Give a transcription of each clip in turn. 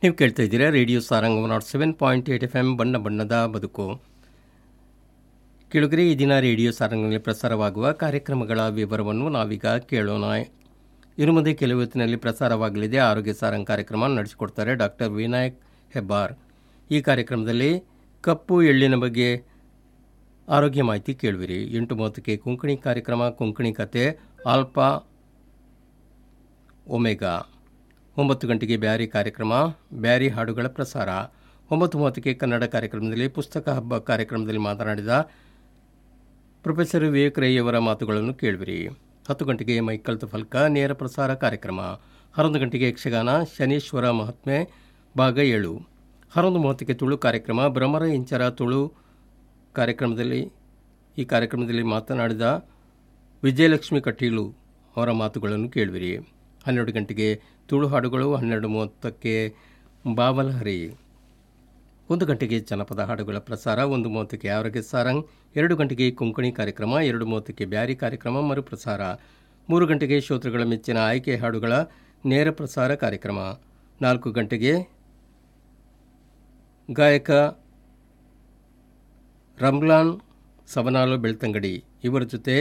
ನೀವು ಕೇಳ್ತಾ ಇದ್ದೀರಾ radio Sarang one nought seven point eight F M ಬಣ್ಣ ಬಣ್ಣದ ಬದುಕು ಕೆಳಗರೆ ಈ ದಿನ ರೇಡಿಯೋ ಸಾರಂಗ್ನಲ್ಲಿ ಪ್ರಸಾರವಾಗುವ ಕಾರ್ಯಕ್ರಮಗಳ ವಿವರವನ್ನು ನಾವೀಗ ಕೇಳೋಣ ಇನ್ನು ಮುಂದೆ ಕೆಲವು ಹೊತ್ತಿನಲ್ಲಿ ಪ್ರಸಾರವಾಗಲಿದೆ ಆರೋಗ್ಯ ಸಾರಂಗ್ ಕಾರ್ಯಕ್ರಮ ನಡೆಸಿಕೊಡ್ತಾರೆ ಡಾಕ್ಟರ್ ವಿನಾಯಕ್ ಹೆಬ್ಬಾರ್ ಈ ಕಾರ್ಯಕ್ರಮದಲ್ಲಿ ಕಪ್ಪು ಎಳ್ಳಿನ ಬಗ್ಗೆ ಆರೋಗ್ಯ ಮಾಹಿತಿ ಕೇಳುವಿರಿ ಎಂಟು ಮೂವತ್ತಕ್ಕೆ ಕೊಂಕಣಿ ಕಾರ್ಯಕ್ರಮ ಕೊಂಕಣಿ ಕತೆ ಆಲ್ಫಾ ಒಮೆಗಾ ಒಂಬತ್ತು ಗಂಟೆಗೆ ಬ್ಯಾರಿ ಕಾರ್ಯಕ್ರಮ ಬ್ಯಾರಿ ಹಾಡುಗಳ ಪ್ರಸಾರ ಒಂಬತ್ತು ಮೂವತ್ತಕ್ಕೆ ಕನ್ನಡ ಕಾರ್ಯಕ್ರಮದಲ್ಲಿ ಪುಸ್ತಕ ಹಬ್ಬ ಕಾರ್ಯಕ್ರಮದಲ್ಲಿ ಮಾತನಾಡಿದ ಪ್ರೊಫೆಸರ್ ವಿವೇಕ್ ರೈಯವರ ಮಾತುಗಳನ್ನು ಕೇಳುವಿರಿ ಹತ್ತು ಗಂಟೆಗೆ ಮೈಕಲ್ ಫಲ್ಕ ನೇರ ಪ್ರಸಾರ ಕಾರ್ಯಕ್ರಮ ಹನ್ನೊಂದು ಗಂಟೆಗೆ ಯಕ್ಷಗಾನ ಶನೀಶ್ವರ ಮಹಾತ್ಮೆ ಭಾಗ ಏಳು ಹನ್ನೊಂದು ಮೂವತ್ತಕ್ಕೆ ತುಳು ಕಾರ್ಯಕ್ರಮ ಭ್ರಮರ ಇಂಚರ ತುಳು ಕಾರ್ಯಕ್ರಮದಲ್ಲಿ ಈ ಕಾರ್ಯಕ್ರಮದಲ್ಲಿ ಮಾತನಾಡಿದ ವಿಜಯಲಕ್ಷ್ಮಿ ಕಟೀಲು ಅವರ ಮಾತುಗಳನ್ನು ಕೇಳುವಿರಿ ಹನ್ನೆರಡು ಗಂಟೆಗೆ ತುಳು ಹಾಡುಗಳು ಹನ್ನೆರಡು ಮೂವತ್ತಕ್ಕೆ ಬಾವಲಹರಿ ಒಂದು ಗಂಟೆಗೆ ಜನಪದ ಹಾಡುಗಳ ಪ್ರಸಾರ ಒಂದು ಮೂವತ್ತಕ್ಕೆ ಆರೋಗ್ಯ ಸಾರಂಗ್ ಎರಡು ಗಂಟೆಗೆ ಕೊಂಕಣಿ ಕಾರ್ಯಕ್ರಮ ಎರಡು ಮೂವತ್ತಕ್ಕೆ ಬ್ಯಾರಿ ಕಾರ್ಯಕ್ರಮ ಮರುಪ್ರಸಾರ ಮೂರು ಗಂಟೆಗೆ ಶ್ರೋತೃಗಳ ಮೆಚ್ಚಿನ ಆಯ್ಕೆ ಹಾಡುಗಳ ನೇರ ಪ್ರಸಾರ ಕಾರ್ಯಕ್ರಮ ನಾಲ್ಕು ಗಂಟೆಗೆ ಗಾಯಕ ರಂಲಾನ್ ಸವನಾಲು ಬೆಳ್ತಂಗಡಿ ಇವರ ಜೊತೆ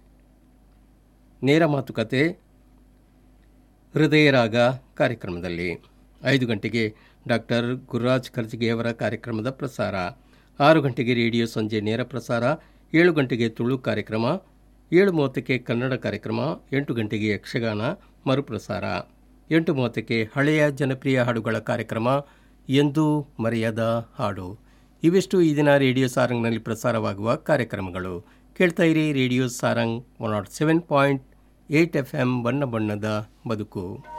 ನೇರ ಮಾತುಕತೆ ಹೃದಯರಾಗ ಕಾರ್ಯಕ್ರಮದಲ್ಲಿ ಐದು ಗಂಟೆಗೆ ಡಾಕ್ಟರ್ ಗುರುರಾಜ್ ಖರ್ಜಿಗೆಯವರ ಕಾರ್ಯಕ್ರಮದ ಪ್ರಸಾರ ಆರು ಗಂಟೆಗೆ ರೇಡಿಯೋ ಸಂಜೆ ನೇರ ಪ್ರಸಾರ ಏಳು ಗಂಟೆಗೆ ತುಳು ಕಾರ್ಯಕ್ರಮ ಏಳು ಮೂವತ್ತಕ್ಕೆ ಕನ್ನಡ ಕಾರ್ಯಕ್ರಮ ಎಂಟು ಗಂಟೆಗೆ ಯಕ್ಷಗಾನ ಮರುಪ್ರಸಾರ ಎಂಟು ಮೂವತ್ತಕ್ಕೆ ಹಳೆಯ ಜನಪ್ರಿಯ ಹಾಡುಗಳ ಕಾರ್ಯಕ್ರಮ ಎಂದೂ ಮರೆಯದ ಹಾಡು ಇವಿಷ್ಟು ಈ ದಿನ ರೇಡಿಯೋ ಸಾರಂಗ್ನಲ್ಲಿ ಪ್ರಸಾರವಾಗುವ ಕಾರ್ಯಕ್ರಮಗಳು ಕೇಳ್ತಾ ಇರಿ radio Sarang one nought seven point eight F M ಬಣ್ಣ ಬಣ್ಣದ ಬದುಕು